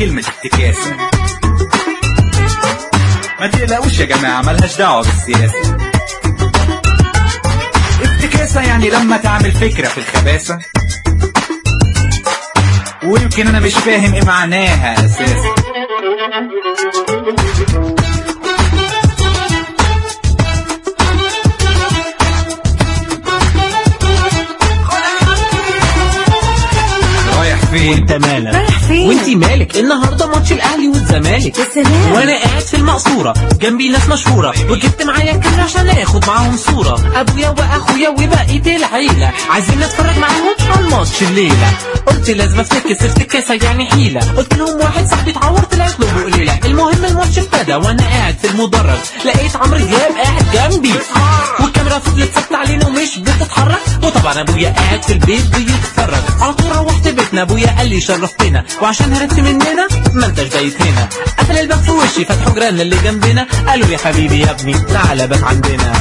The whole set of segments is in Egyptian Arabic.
كلمة افتكاسة ما تقلقوش يا جماعة ملهاش دعوة بالسياسة افتكاسة يعني لما تعمل فكرة في الخباثة ويمكن انا مش فاهم ايه معناها اساسا رايح فين وانت مالك رايح فين؟ وانتي مالك النهارده ماتش الاهلي والزمالك يا سلام. وانا قاعد في المقصوره جنبي ناس مشهوره وجبت معايا كاميرا عشان اخد معاهم صوره ابويا واخويا وبقيه العيله عايزين نتفرج معاهم على الماتش الليله قلت لازم افتكس افتكاسه يعني حيله قلت لهم واحد صاحبي اتعور طلعت له بقليله المهم الماتش ابتدى وانا قاعد في المدرج لقيت عمرو دياب قاعد جنبي والكاميرا فضلت ثابته علينا ومش بتتحرك وطبعا ابويا قاعد في البيت بيتفرج على طول روحت بيتنا ابويا قال لي شرفتنا وعشان هربت مننا ما انتش بايت هنا قفل الباب في وشي فتحوا جيراننا اللي جنبنا قالوا يا حبيبي يا ابني تعالى بات عندنا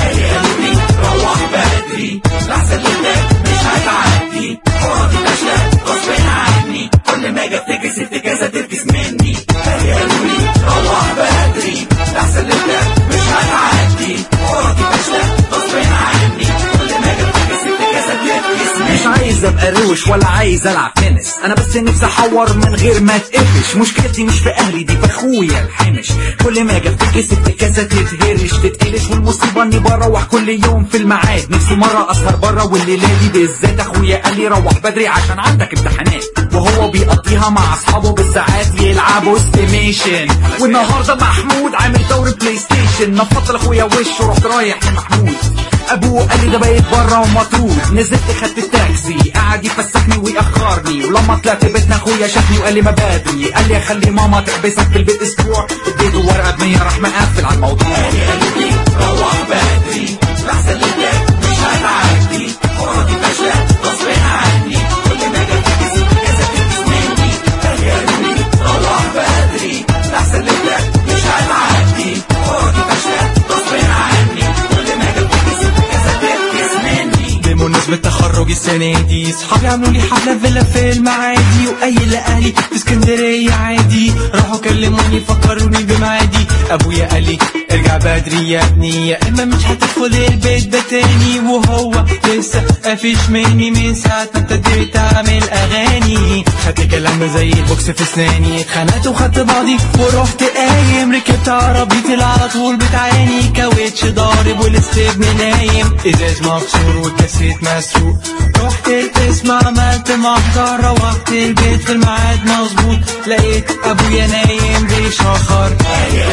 مش عايز ابقى روش ولا عايز العب تنس انا بس نفسي احور من غير ما اتقفش مشكلتي مش في اهلي دي في اخويا الحمش كل ما اجي افتكس افتكاسه تتهرش تتقلش والمصيبه اني بروح كل يوم في الميعاد نفسي مره اسهر بره والليله دي بالذات اخويا قال لي روح بدري عشان عندك امتحانات وهو بيقضيها مع اصحابه بالساعات يلعبوا استيميشن والنهارده محمود عامل دوري بلاي ستيشن نفضت لاخويا وشه رحت رايح لمحمود ابوه قال لي ده بقيت بره ومطرود نزلت خدت التاكسي قعد يفسحني ويأخرني ولما طلعت بيتنا اخويا شافني وقال لي ما بدري قال لي خلي ماما تحبسك في البيت اسبوع اديته ورقه بمية راح مقفل على الموضوع بمناسبة تخرج السنة دي صحابي عملوا لي حفلة في فيلا في المعادي وقايل لأهلي في اسكندرية عادي راحوا كلموني فكروني بمعادي أبويا قال لي ارجع بدري يا ابني يا إما مش هتدخل البيت ده تاني وهو لسه قافش مني من ساعة ما ابتديت أعمل أغاني خدت كلام زي البوكس في اسناني اتخانقت وخدت بعضي ورحت قايم ركبت عربيتي اللي على طول بتعاني كاوتش ضارب والاستبن نايم ازاز مكسور والكاسيت مسروق رحت القسم عملت محضر روحت البيت في الميعاد مظبوط لقيت ابويا نايم بيشخر